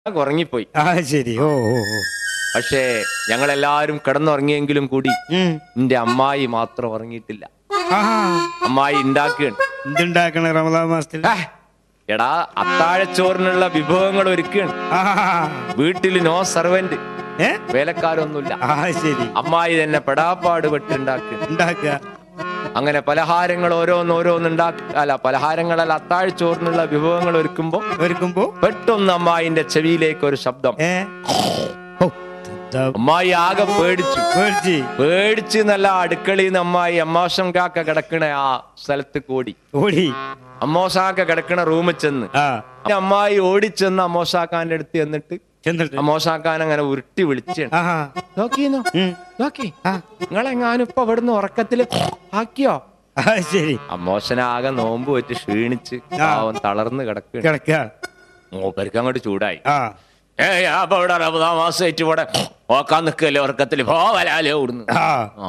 ഉറങ്ങിപ്പോയി ആ ശരി ഓ ഓ ഓ പക്ഷേ ഞങ്ങളെല്ലാരും കിടന്നുറങ്ങിയെങ്കിലും കൂടി ഉം. എന്റെ അമ്മായി മാത്രം ഉറങ്ങിയിട്ടില്ല ആഹാ അമ്മായി ഉണ്ടാക്കുകയാണ് എന്തുണ്ടാക്കണ റമദാൻ മാസത്തിൽ ഹേ, എടാ അത്താഴച്ചോറിനുള്ള വിഭവങ്ങൾ ഒരുക്കുകയാണ് ആഹാ. വീട്ടിൽ നോ സർവന്റ് ഏ വേലക്കാരൊന്നുമില്ല ആ ശരി അമ്മായി തന്നെ പെടാപ്പാട് പെട്ടുണ്ടാക്കുക ഉണ്ടാക്കുക അങ്ങനെ പലഹാരങ്ങൾ ഓരോന്ന് ഓരോന്ന് ഉണ്ടാക്ക അല്ല പലഹാരങ്ങളല്ല അത്താഴച്ചോറിനുള്ള വിഭവങ്ങൾ ഒരുക്കുമ്പോ ഒരുക്കുമ്പോ പെട്ടെന്ന് അമ്മായിന്റെ ചെവിയിലേക്ക് ഒരു ശബ്ദം ഏ ഓ, എന്താ അമ്മായി ആകെ പേടിച്ചു പേടിച്ച് പേടിച്ച് നല്ല അടുക്കളയിൽ നിന്ന് അമ്മായി അമ്മാശം കാക്ക കിടക്കണ ആ സ്ഥലത്ത് കൂടി ഓടി അമ്മോസാക്ക കിടക്കണ റൂമിൽ ചെന്ന് ആ അമ്മായി ഓടിച്ചെന്ന് അമ്മോസാക്കാന്റെ അടുത്ത് എന്നിട്ട് ചെന്നിട്ട് അമ്മോസാക്കാൻ അങ്ങനെ ഉരുട്ടി വിളിച്ചാണ് ആഹാ നോക്കിന്നോ ഉം. നോക്കി ആ നിങ്ങളെങ്ങാനും ഇപ്പൊ ഇവിടുന്ന് ഉറക്കത്തില് ആക്കിയോ ആ ശരി അമ്മോശനാകെ നോമ്പ് വെച്ച് ക്ഷീണിച്ച് പാവം തളർന്ന് കിടക്കുക കിടക്കുക മൂപ്പർക്ക് അങ്ങോട്ട് ചൂടായി ആ ഏ അപ്പൊ ഇവിടെ റമദാൻ മാസമായിട്ട് ഇവിടെ നോക്കാൻ നിൽക്കല്ലേ ഉറക്കത്തില് പോവലാലേ ഓടുന്നു ആ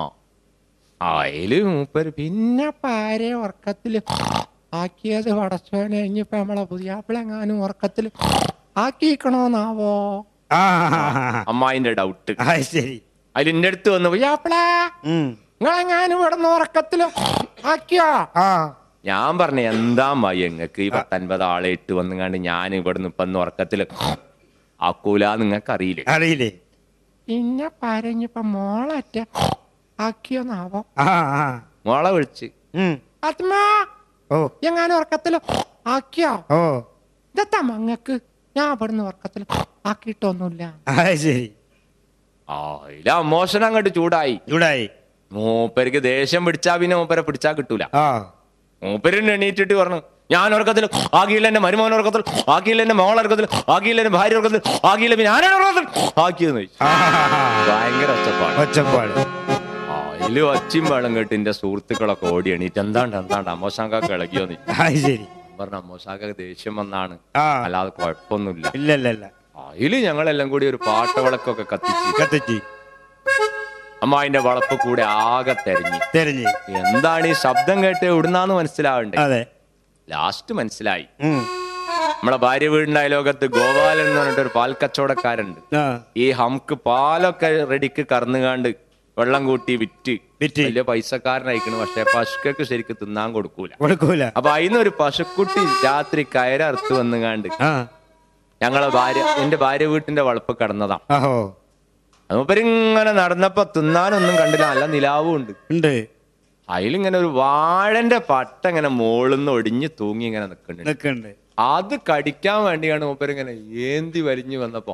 ആ അയില് മൂപ്പര് പിന്നെ പാരെ ഉറക്കത്തില് ആക്കിയത് പടച്ചോനെ ഇനിയിപ്പൊ നമ്മളെ പുതിയാപ്പിളെങ്ങാനും ഉറക്കത്തില് ആക്കിക്കണോന്നാവോ ആ അമ്മായിന്റെ ഡൗട്ട് ആ ശരി അതിൽ എന്റെ അടുത്ത് വന്ന് പുതിയാപ്പിള ഉം. നിങ്ങളെങ്ങാനും ഇവിടെ ഉറക്കത്തില് ആക്കിയോ ആ ഞാൻ പറഞ്ഞു എന്താ മയ്യ നിങ്ങക്ക് ഈ പത്തൊൻപത് ആളെ ഇട്ട് വന്നുകാണ്ട് ഞാൻ ഇവിടുന്ന് ഇപ്പൊ ഉറക്കത്തില് ആക്കൂല നിങ്ങക്ക് അറിയില്ലേ അറിയില്ലേ പിന്നെ പറഞ്ഞപ്പോ മോളറ്റ ആക്കിയോന്നാവോ ആ ആ മോളെ വിളിച്ച് ഉം. ആത്മാ ഓ എങ്ങാനും ഉറക്കത്തില് ആക്കിയോ ഓ ഇതെത്താ മങ്ങക്ക് ഞാൻ ഇവിടുന്ന് ഉറക്കത്തില് ആക്കിയിട്ടൊന്നുമില്ല ആ ശരി ആ ഇല്ല മോശം അങ്ങോട്ട് ചൂടായി ചൂടായി മൂപ്പർക്ക് ദേഷ്യം പിടിച്ചാ പിന്നെ മൂപ്പരെ പിടിച്ചാ കിട്ടൂല ആ മൂപ്പരിന് എണീറ്റിട്ട് പറഞ്ഞു ഞാൻ ഉറക്കത്തിൽ ആക്കിയില്ല എന്റെ മരുമോൻ ഉറക്കത്തിൽ ആക്കിയില്ല എന്റെ മോൾ ഉറക്കത്തിൽ ആക്കിയില്ല എന്റെ ഭാര്യ ഉറക്കത്തിൽ ആക്കിയില്ല പിന്നെ ഞാനാണ് ഉറക്കത്തിൽ ആക്കിയെന്ന് ചോദിച്ചു ആ ഭയങ്കര ഒച്ചപ്പാട് ഒച്ചപ്പാട് അതില് ഒച്ചയും വെള്ളം കേട്ട് എന്റെ സുഹൃത്തുക്കളൊക്കെ ഓടി എണീറ്റ് എന്താണ്ട് എന്താണ്ട് അമ്മോശാങ്ക ഇളകിയോന്ന് ചോദിച്ചു. ആ ശരി പറഞ്ഞു അമ്മോശാങ്ക ദേഷ്യം വന്നാണ് ആ അല്ലാതെ കുഴപ്പമൊന്നുമില്ല ഇല്ല ഇല്ല ഇല്ല അതില് ഞങ്ങളെല്ലാം കൂടി ഒരു പാട്ടവിളക്കൊക്കെ കത്തിച്ച് കത്തിച്ച് അമ്മായിന്റെ വളപ്പ് കൂടെ ആകെ തെരഞ്ഞു തെരഞ്ഞ് എന്താണ് ഈ ശബ്ദം കേട്ട് എവിടുന്നാന്ന് മനസ്സിലാവണ്ടേ അതെ ലാസ്റ്റ് മനസ്സിലായി ഉം. നമ്മളെ ഭാര്യ വീടിന്റെ അയലോകത്ത് ഗോപാലൻ എന്ന് പറഞ്ഞിട്ട് ഒരു പാൽ കച്ചവടക്കാരുണ്ട് ആ ഈ ഹംക്ക് പാലൊക്കെ റെഡിക്ക് കറന്നുകാണ്ട് വെള്ളം കൂട്ടി വിറ്റ് വിറ്റ്. വലിയ പൈസക്കാരനയക്കണ് പക്ഷെ പശുക്കൾക്ക് ശരിക്ക് തിന്നാൻ കൊടുക്കൂല കൊടുക്കൂല അപ്പൊ അതിന്ന് ഒരു പശുക്കുട്ടി രാത്രി കയററുത്ത് വന്നുകാണ്ട് ആ ഞങ്ങളെ ഭാര്യ എന്റെ ഭാര്യ വീട്ടിന്റെ വളപ്പ് കടന്നതാ ആഹോ മൂപ്പരിങ്ങനെ നടന്നപ്പോ തിന്നാനൊന്നും കണ്ടില്ല നല്ല നിലാവും ഉണ്ട് ഉണ്ട് അതിലിങ്ങനെ ഒരു വാഴന്റെ പട്ട ഇങ്ങനെ മോളിന്ന് ഒടിഞ്ഞ് തൂങ്ങി ഇങ്ങനെ നിൽക്കുന്നുണ്ട് നിക്കുന്നുണ്ട് അത് കടിക്കാൻ വേണ്ടിയാണ് മൂപ്പരിങ്ങനെ ഏന്തി വലിഞ്ഞു വന്നപ്പോ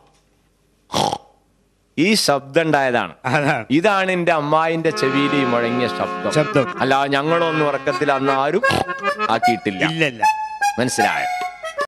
ഈ ശബ്ദം ഉണ്ടായതാണ് അതാണ് ഇതാണ് എന്റെ അമ്മായിന്റെ ചെവിയിൽ ഈ മുഴങ്ങിയ ശബ്ദം ശബ്ദം അല്ല ഞങ്ങളൊന്നും ഉറക്കത്തിൽ അന്ന് ആരും ആക്കിയിട്ടില്ല ഇല്ല ഇല്ല മനസ്സിലായോ